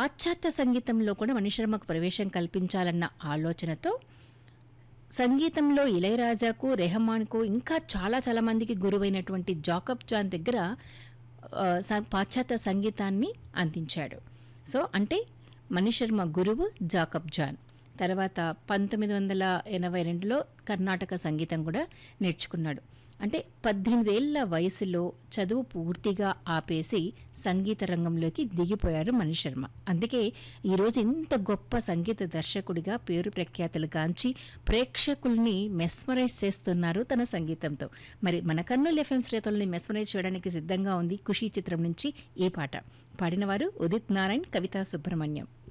పాశ్చాత్య సంగీతంలో కూడా మణిశర్మకు ప్రవేశం కల్పించాలన్న ఆలోచనతో సంగీతంలో ఇళయరాజాకు రెహమాన్కు ఇంకా చాలా చాలా మందికి గురువైనటువంటి జాకబ్ జాన్ దగ్గర ఆ, స- పాశ్చాత్య సంగీతాన్ని అందించాడు సో అంటే మణిశర్మ గురువు జాకబ్ జాన్ తర్వాత పంతొమ్మిది వందల ఎనభై రెండులో కర్ణాటక సంగీతం కూడా నేర్చుకున్నాడు అంటే పద్దెనిమిదేళ్ల వయసులో చదువు పూర్తిగా ఆపేసి సంగీత రంగంలోకి దిగిపోయారు మణిశర్మ అందుకే ఈరోజు ఇంత గొప్ప సంగీత దర్శకుడిగా పేరు ప్రఖ్యాతులు గాంచి ప్రేక్షకుల్ని మెస్మరైజ్ చేస్తున్నారు తన సంగీతంతో మరి మన కర్నూలు ఎఫ్ఎం శ్రోతల్ని మెస్మరైజ్ చేయడానికి సిద్ధంగా ఉంది ఖుషీ చిత్రం నుంచి ఈ పాట పాడినవారు ఉదిత్ నారాయణ్ కవితా సుబ్రహ్మణ్యం